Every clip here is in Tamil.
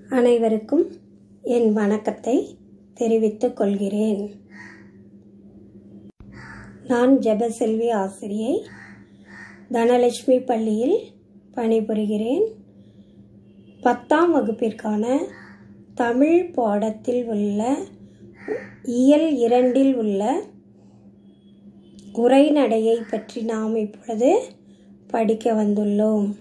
அனைவருக்கும் என் வணக்கத்தை தெரிவித்துக் கொள்கிறேன் நான் ஜெபசெல்வி ஆசிரியை தனலட்சுமி பள்ளியில் பணிபுரிகிறேன் பத்தாம் வகுப்பிற்கான தமிழ் பாடத்தில் உள்ள இயல் இரண்டில் உள்ள உரைநடையை பற்றி நாம் இப்பொழுது படிக்க வந்துள்ளோம்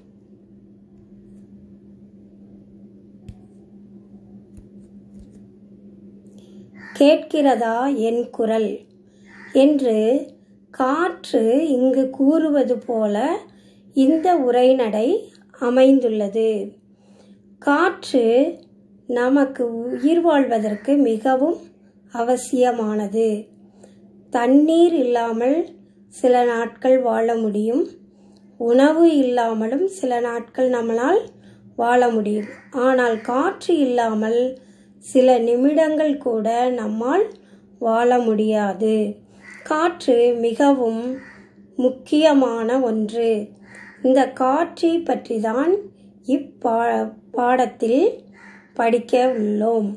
கேட்கிறதா என் குரல் என்று காற்று இங்கு கூறுவது போல இந்த உரைநடை அமைந்துள்ளது காற்று நமக்கு உயிர் வாழ்வதற்கு மிகவும் அவசியமானது தண்ணீர் இல்லாமல் சில நாட்கள் வாழ முடியும் உணவு இல்லாமலும் சில நாட்கள் நம்மளால் வாழ முடியும் ஆனால் காற்று இல்லாமல் சில நிமிடங்கள் கூட நம்மால் வாழ முடியாது காற்று மிகவும் முக்கியமான ஒன்று இந்த காற்றை பற்றி தான் இப்பா பாடத்தில் படிக்க உள்ளோம்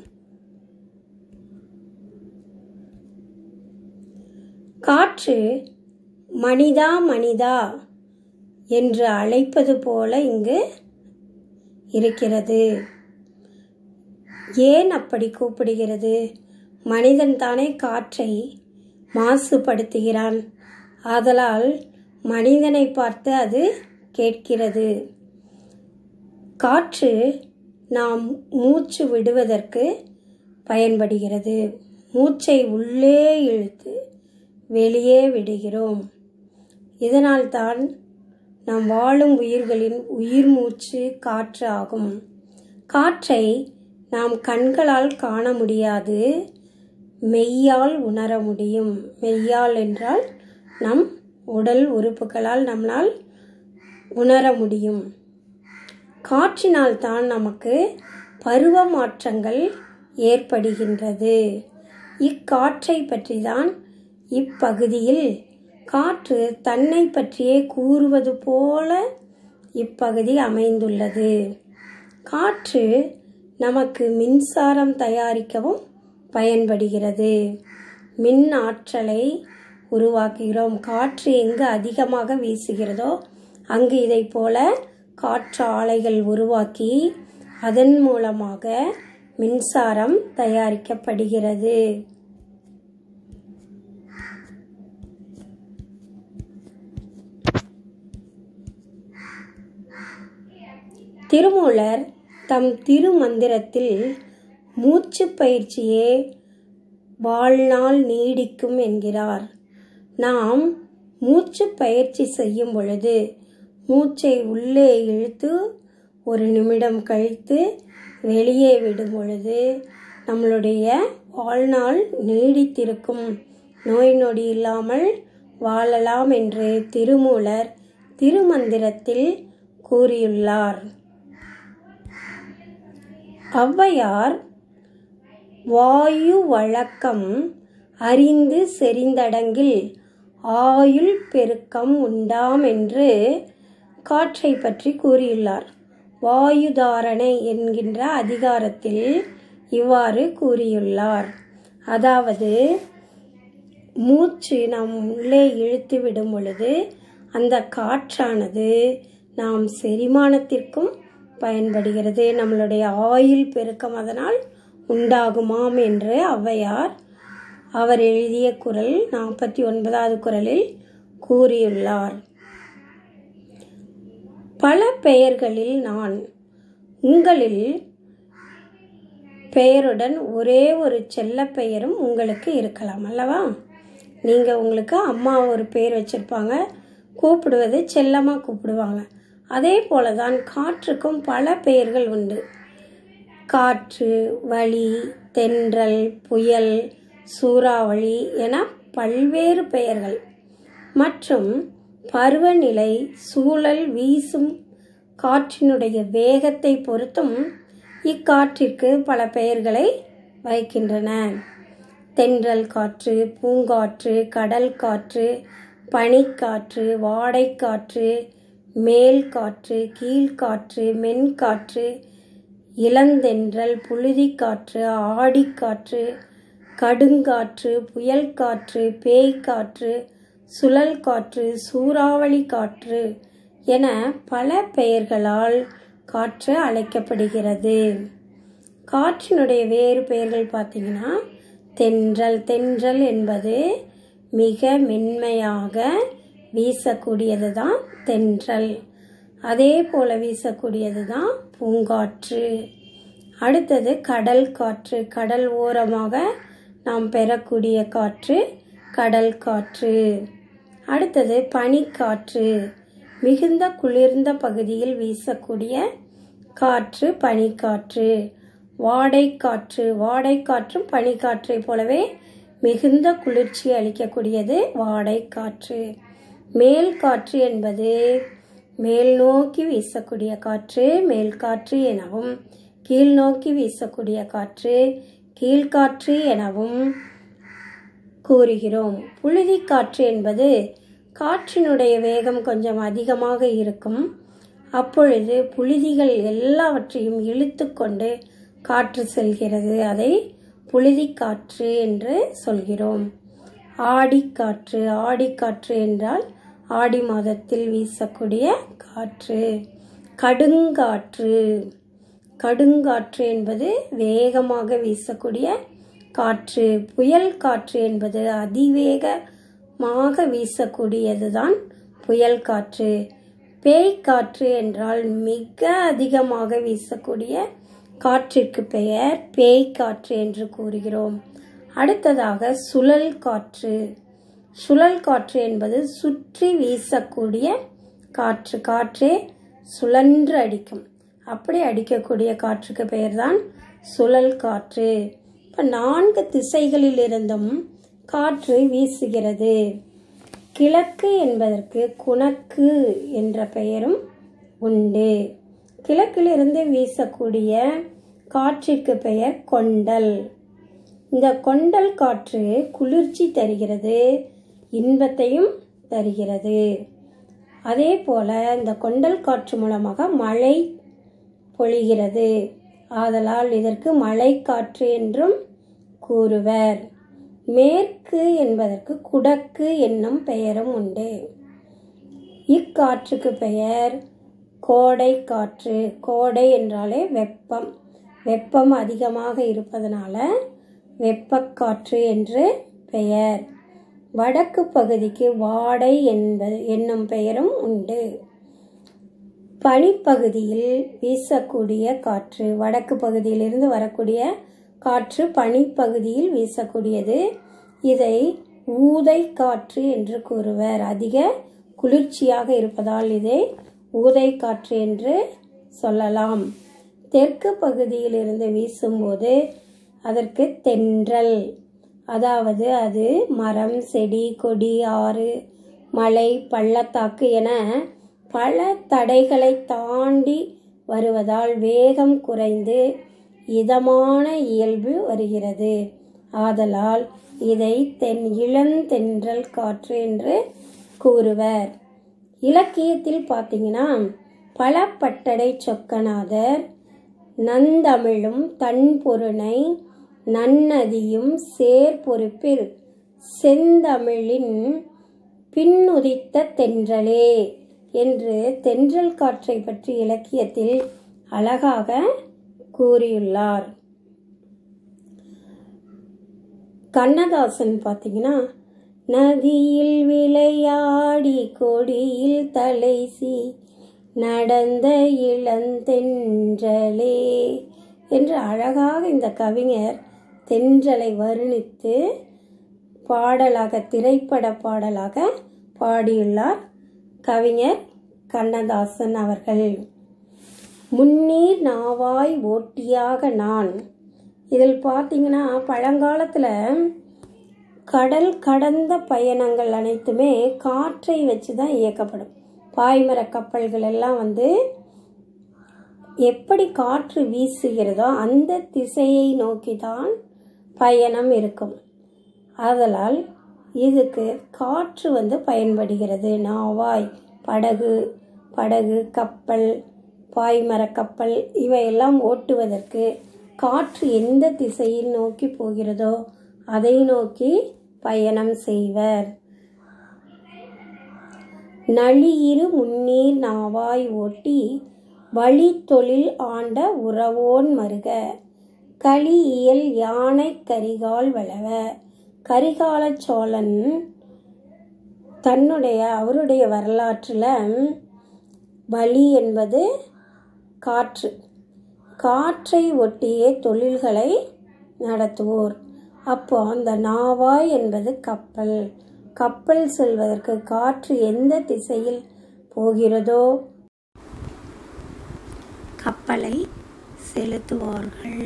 காற்று மனிதா மனிதா என்று அழைப்பது போல இங்கு இருக்கிறது ஏன் அப்படி கூப்பிடுகிறது மனிதன் தானே காற்றை மாசுபடுத்துகிறான் ஆதலால் மனிதனை பார்த்து அது கேட்கிறது காற்று நாம் மூச்சு விடுவதற்கு பயன்படுகிறது மூச்சை உள்ளே இழுத்து வெளியே விடுகிறோம் இதனால்தான் நாம் வாழும் உயிர்களின் உயிர் மூச்சு காற்று ஆகும் காற்றை நாம் கண்களால் காண முடியாது மெய்யால் உணர முடியும் மெய்யால் என்றால் நம் உடல் உறுப்புகளால் நம்மால் உணர முடியும் காற்றினால் தான் நமக்கு பருவ மாற்றங்கள் ஏற்படுகின்றது இக்காற்றை பற்றி தான் இப்பகுதியில் காற்று தன்னை பற்றியே கூறுவது போல இப்பகுதி அமைந்துள்ளது காற்று நமக்கு மின்சாரம் தயாரிக்கவும் பயன்படுகிறது மின் ஆற்றலை உருவாக்குகிறோம் காற்று எங்கு அதிகமாக வீசுகிறதோ அங்கு இதை போல காற்று ஆலைகள் உருவாக்கி அதன் மூலமாக மின்சாரம் தயாரிக்கப்படுகிறது திருமூலர் தம் திருமந்திரத்தில் மூச்சு பயிற்சியே வாழ்நாள் நீடிக்கும் என்கிறார் நாம் மூச்சு பயிற்சி செய்யும் பொழுது மூச்சை உள்ளே இழுத்து ஒரு நிமிடம் கழித்து வெளியே விடும் பொழுது நம்மளுடைய வாழ்நாள் நீடித்திருக்கும் நோய் நொடி இல்லாமல் வாழலாம் என்று திருமூலர் திருமந்திரத்தில் கூறியுள்ளார் ஔவையார் வாயு வழக்கம் அறிந்து செறிந்தடங்கில் ஆயுள் பெருக்கம் உண்டாம் என்று காற்றை பற்றி கூறியுள்ளார் வாயுதாரணை என்கின்ற அதிகாரத்தில் இவ்வாறு கூறியுள்ளார் அதாவது மூச்சு நாம் உள்ளே இழுத்து விடும் பொழுது அந்த காற்றானது நாம் செரிமானத்திற்கும் பயன்படுகிறது நம்மளுடைய ஆயுள் பெருக்கம் அதனால் உண்டாகுமாம் என்று ஔவையார் அவர் எழுதிய குரல் நாற்பத்தி ஒன்பதாவது குரலில் கூறியுள்ளார் பல பெயர்களில் நான் உங்களில் பெயருடன் ஒரே ஒரு செல்ல பெயரும் உங்களுக்கு இருக்கலாம் அல்லவா நீங்கள் உங்களுக்கு அம்மா ஒரு பெயர் வச்சுருப்பாங்க கூப்பிடுவது செல்லமாக கூப்பிடுவாங்க அதே போல தான் காற்றுக்கும் பல பெயர்கள் உண்டு காற்று வழி தென்றல் புயல் சூறாவளி என பல்வேறு பெயர்கள் மற்றும் பருவநிலை சூழல் வீசும் காற்றினுடைய வேகத்தை பொறுத்தும் இக்காற்றிற்கு பல பெயர்களை வைக்கின்றன தென்றல் காற்று பூங்காற்று கடல் காற்று பனிக்காற்று வாடைக்காற்று மேல் காற்று கீழ்காற்று மென்காற்று இளந்தென்றல் புழுதிக்காற்று ஆடிக்காற்று கடுங்காற்று புயல் காற்று பேய்க்காற்று சுழல் காற்று சூறாவளி காற்று என பல பெயர்களால் காற்று அழைக்கப்படுகிறது காற்றினுடைய வேறு பெயர்கள் பார்த்தீங்கன்னா தென்றல் தென்றல் என்பது மிக மென்மையாக வீசக்கூடியது தான் தென்றல் அதே போல் வீசக்கூடியது தான் பூங்காற்று அடுத்தது கடல் காற்று கடல் ஓரமாக நாம் பெறக்கூடிய காற்று கடல் காற்று அடுத்தது பனிக்காற்று மிகுந்த குளிர்ந்த பகுதியில் வீசக்கூடிய காற்று பனிக்காற்று வாடைக்காற்று வாடைக்காற்றும் பனிக்காற்றை போலவே மிகுந்த குளிர்ச்சி அளிக்கக்கூடியது வாடைக்காற்று மேல் காற்று என்பது மேல் நோக்கி வீசக்கூடிய காற்று மேல் காற்று எனவும் கீழ் நோக்கி வீசக்கூடிய காற்று கீழ்காற்று எனவும் கூறுகிறோம் புழுதி காற்று என்பது காற்றினுடைய வேகம் கொஞ்சம் அதிகமாக இருக்கும் அப்பொழுது புழுதிகள் எல்லாவற்றையும் இழுத்து கொண்டு காற்று செல்கிறது அதை புழுதி காற்று என்று சொல்கிறோம் ஆடிக்காற்று ஆடிக்காற்று என்றால் ஆடி மாதத்தில் வீசக்கூடிய காற்று கடுங்காற்று கடுங்காற்று என்பது வேகமாக வீசக்கூடிய காற்று புயல் காற்று என்பது அதிவேகமாக வீசக்கூடியதுதான் புயல் காற்று பேய்க்காற்று என்றால் மிக அதிகமாக வீசக்கூடிய காற்றிற்கு பெயர் பேய்க்காற்று என்று கூறுகிறோம் அடுத்ததாக சுழல் காற்று சுழல் காற்று என்பது சுற்றி வீசக்கூடிய காற்று காற்றே சுழன்று அடிக்கும் அப்படி அடிக்கக்கூடிய காற்றுக்கு பெயர்தான் சுழல் காற்று இப்போ நான்கு திசைகளில் இருந்தும் காற்று வீசுகிறது கிழக்கு என்பதற்கு குணக்கு என்ற பெயரும் உண்டு கிழக்கிலிருந்து வீசக்கூடிய காற்றிற்கு பெயர் கொண்டல் இந்த கொண்டல் காற்று குளிர்ச்சி தருகிறது இன்பத்தையும் தருகிறது அதே போல இந்த கொண்டல் காற்று மூலமாக மழை பொழிகிறது ஆதலால் இதற்கு மழைக்காற்று என்றும் கூறுவர் மேற்கு என்பதற்கு குடக்கு என்னும் பெயரும் உண்டு இக்காற்றுக்கு பெயர் கோடை காற்று கோடை என்றாலே வெப்பம் வெப்பம் அதிகமாக இருப்பதனால வெப்பக்காற்று என்று பெயர் வடக்கு பகுதிக்கு வாடை என்பது என்னும் பெயரும் உண்டு பனிப்பகுதியில் வீசக்கூடிய காற்று வடக்கு பகுதியிலிருந்து வரக்கூடிய காற்று பனிப்பகுதியில் வீசக்கூடியது இதை ஊதை காற்று என்று கூறுவர் அதிக குளிர்ச்சியாக இருப்பதால் இதை ஊதை காற்று என்று சொல்லலாம் தெற்கு பகுதியிலிருந்து வீசும்போது அதற்கு தென்றல் அதாவது அது மரம் செடி கொடி ஆறு மலை பள்ளத்தாக்கு என பல தடைகளை தாண்டி வருவதால் வேகம் குறைந்து இதமான இயல்பு வருகிறது ஆதலால் இதை தென் இளந்தென்றல் காற்று என்று கூறுவர் இலக்கியத்தில் பார்த்தீங்கன்னா பலப்பட்டடை சொக்கநாதர் நந்தமிழும் தன்பொருணை நன்னதியும் சேர்பொறுப்பில் செந்தமிழின் பின்னுதித்த தென்றலே என்று தென்றல் காற்றை பற்றி இலக்கியத்தில் அழகாக கூறியுள்ளார் கண்ணதாசன் பார்த்தீங்கன்னா நதியில் விளையாடி கொடியில் தலைசி நடந்த இளந்தென்றலே என்று அழகாக இந்த கவிஞர் தென்றலை வர்ணித்து பாடலாக திரைப்பட பாடலாக பாடியுள்ளார் கவிஞர் கண்ணதாசன் அவர்கள் முன்னீர் நாவாய் ஓட்டியாக நான் இதில் பார்த்தீங்கன்னா பழங்காலத்தில் கடல் கடந்த பயணங்கள் அனைத்துமே காற்றை வச்சு தான் இயக்கப்படும் பாய்மர கப்பல்கள் எல்லாம் வந்து எப்படி காற்று வீசுகிறதோ அந்த திசையை நோக்கி தான் பயணம் இருக்கும் ஆதலால் இதுக்கு காற்று வந்து பயன்படுகிறது நாவாய் படகு படகு கப்பல் பாய்மரக் கப்பல் இவையெல்லாம் ஓட்டுவதற்கு காற்று எந்த திசையில் நோக்கி போகிறதோ அதை நோக்கி பயணம் செய்வர் நளியிரு முன்னீர் நாவாய் ஓட்டி வழி தொழில் ஆண்ட உறவோன் மருக களி இயல் யானை கரிகால் வளவ கரிகால சோழன் தன்னுடைய அவருடைய வரலாற்றில் வழி என்பது காற்று காற்றை ஒட்டிய தொழில்களை நடத்துவோர் அப்போ அந்த நாவாய் என்பது கப்பல் கப்பல் செல்வதற்கு காற்று எந்த திசையில் போகிறதோ கப்பலை செலுத்துவார்கள்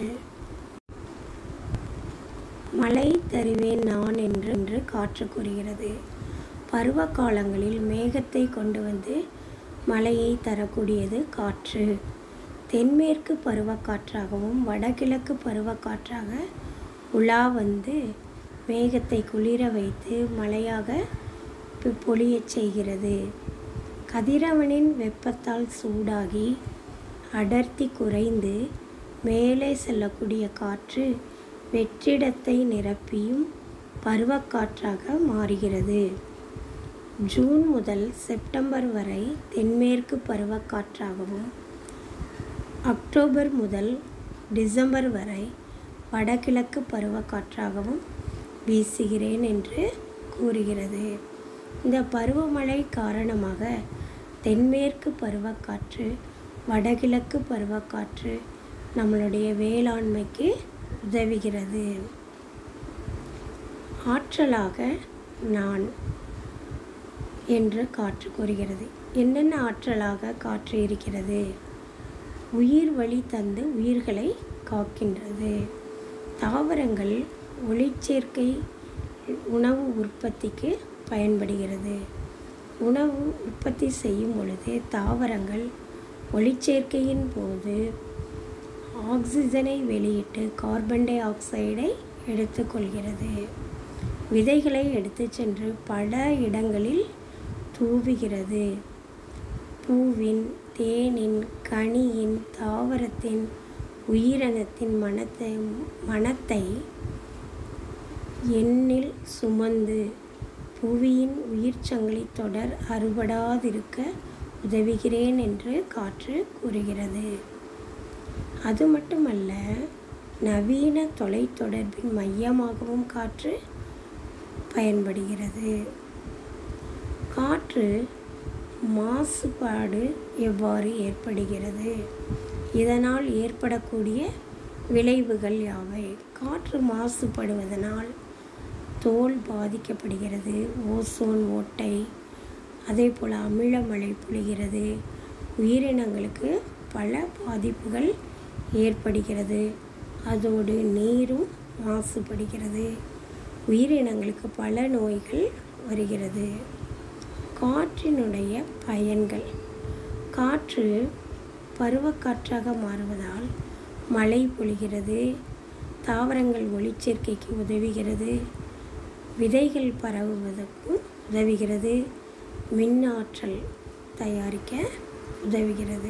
மழை தருவேன் நான் என்று என்று காற்று கூறுகிறது பருவ காலங்களில் மேகத்தை கொண்டு வந்து மழையை தரக்கூடியது காற்று தென்மேற்கு பருவக்காற்றாகவும் வடகிழக்கு பருவக்காற்றாக உலா வந்து மேகத்தை குளிர வைத்து மழையாக பொ- பொழியச் செய்கிறது கதிரவனின் வெப்பத்தால் சூடாகி அடர்த்தி குறைந்து மேலே செல்லக்கூடிய காற்று வெற்றிடத்தை நிரப்பியும் பருவக்காற்றாக மாறுகிறது ஜூன் முதல் செப்டம்பர் வரை தென்மேற்கு பருவக்காற்றாகவும் அக்டோபர் முதல் டிசம்பர் வரை வடகிழக்கு பருவக்காற்றாகவும் வீசுகிறேன் என்று கூறுகிறது இந்த பருவமழை காரணமாக தென்மேற்கு பருவக்காற்று வடகிழக்கு பருவக்காற்று நம்மளுடைய வேளாண்மைக்கு உதவுகிறது ஆற்றலாக நான் என்று காற்று கூறுகிறது என்னென்ன ஆற்றலாக காற்று இருக்கிறது உயிர் வழி தந்து உயிர்களை காக்கின்றது தாவரங்கள் ஒளிச்சேர்க்கை உணவு உற்பத்திக்கு பயன்படுகிறது உணவு உற்பத்தி செய்யும் பொழுது தாவரங்கள் ஒளிச்சேர்க்கையின் போது ஆக்சிஜனை வெளியிட்டு கார்பன் டை ஆக்சைடை எடுத்துக்கொள்கிறது விதைகளை எடுத்துச் சென்று பல இடங்களில் தூவுகிறது பூவின் தேனின் கனியின் தாவரத்தின் உயிரினத்தின் மனத்தை மனத்தை எண்ணில் சுமந்து புவியின் உயிர்ச்சங்கிலி தொடர் அறுபடாதிருக்க உதவுகிறேன் என்று காற்று கூறுகிறது அது மட்டுமல்ல நவீன தொலைத்தொடர்பின் மையமாகவும் காற்று பயன்படுகிறது காற்று மாசுபாடு எவ்வாறு ஏற்படுகிறது இதனால் ஏற்படக்கூடிய விளைவுகள் யாவை காற்று மாசுபடுவதனால் தோல் பாதிக்கப்படுகிறது ஓசோன் ஓட்டை அதே போல் அமிலமழை பொழிகிறது உயிரினங்களுக்கு பல பாதிப்புகள் ஏற்படுகிறது அதோடு நீரும் மாசுபடுகிறது உயிரினங்களுக்கு பல நோய்கள் வருகிறது காற்றினுடைய பயன்கள் காற்று பருவக்காற்றாக மாறுவதால் மழை பொழிகிறது தாவரங்கள் ஒளிச்சேர்க்கைக்கு உதவுகிறது விதைகள் பரவுவதற்கும் உதவுகிறது மின் ஆற்றல் தயாரிக்க உதவுகிறது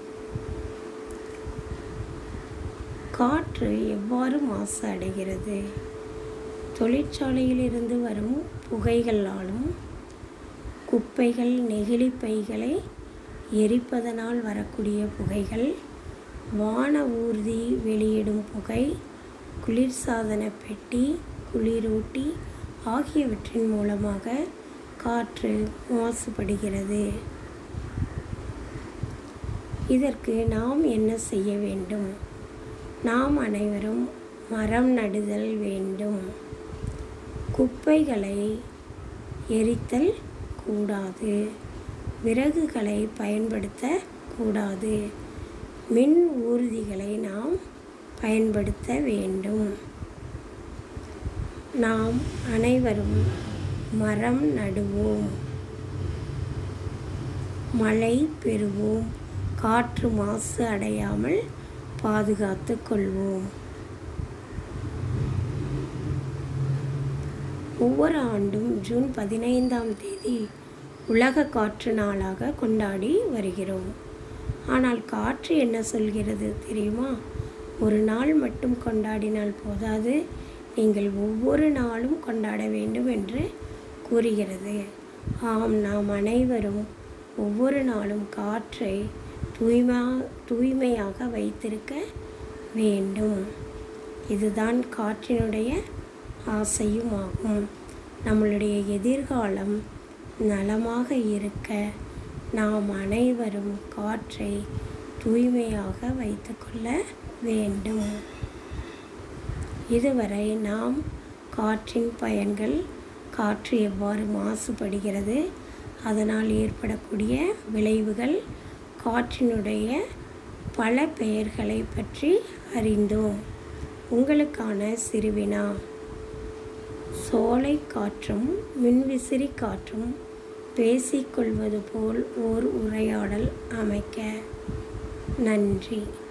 காற்று எவ்வாறு மாசு அடைகிறது தொழிற்சாலையிலிருந்து வரும் புகைகளாலும் குப்பைகள் நெகிழி பைகளை எரிப்பதனால் வரக்கூடிய புகைகள் வான ஊர்தி வெளியிடும் புகை குளிர்சாதன பெட்டி குளிரூட்டி ஆகியவற்றின் மூலமாக காற்று மாசுபடுகிறது இதற்கு நாம் என்ன செய்ய வேண்டும் நாம் அனைவரும் மரம் நடுதல் வேண்டும் குப்பைகளை எரித்தல் கூடாது விறகுகளை பயன்படுத்த கூடாது மின் ஊர்திகளை நாம் பயன்படுத்த வேண்டும் நாம் அனைவரும் மரம் நடுவோம் மழை பெறுவோம் காற்று மாசு அடையாமல் பாதுகாத்து கொள்வோம் ஒவ்வொரு ஆண்டும் ஜூன் பதினைந்தாம் தேதி உலக காற்று நாளாக கொண்டாடி வருகிறோம் ஆனால் காற்று என்ன சொல்கிறது தெரியுமா ஒரு நாள் மட்டும் கொண்டாடினால் போதாது நீங்கள் ஒவ்வொரு நாளும் கொண்டாட வேண்டும் என்று கூறுகிறது ஆம் நாம் அனைவரும் ஒவ்வொரு நாளும் காற்றை தூய்மா தூய்மையாக வைத்திருக்க வேண்டும் இதுதான் காற்றினுடைய ஆசையும் ஆகும் நம்மளுடைய எதிர்காலம் நலமாக இருக்க நாம் அனைவரும் காற்றை தூய்மையாக வைத்துக்கொள்ள வேண்டும் இதுவரை நாம் காற்றின் பயன்கள் காற்று எவ்வாறு மாசுபடுகிறது அதனால் ஏற்படக்கூடிய விளைவுகள் காற்றினுடைய பல பெயர்களை பற்றி அறிந்தோம் உங்களுக்கான சிறுவினா சோலை காற்றும் மின்விசிறி காற்றும் பேசிக்கொள்வது போல் ஓர் உரையாடல் அமைக்க நன்றி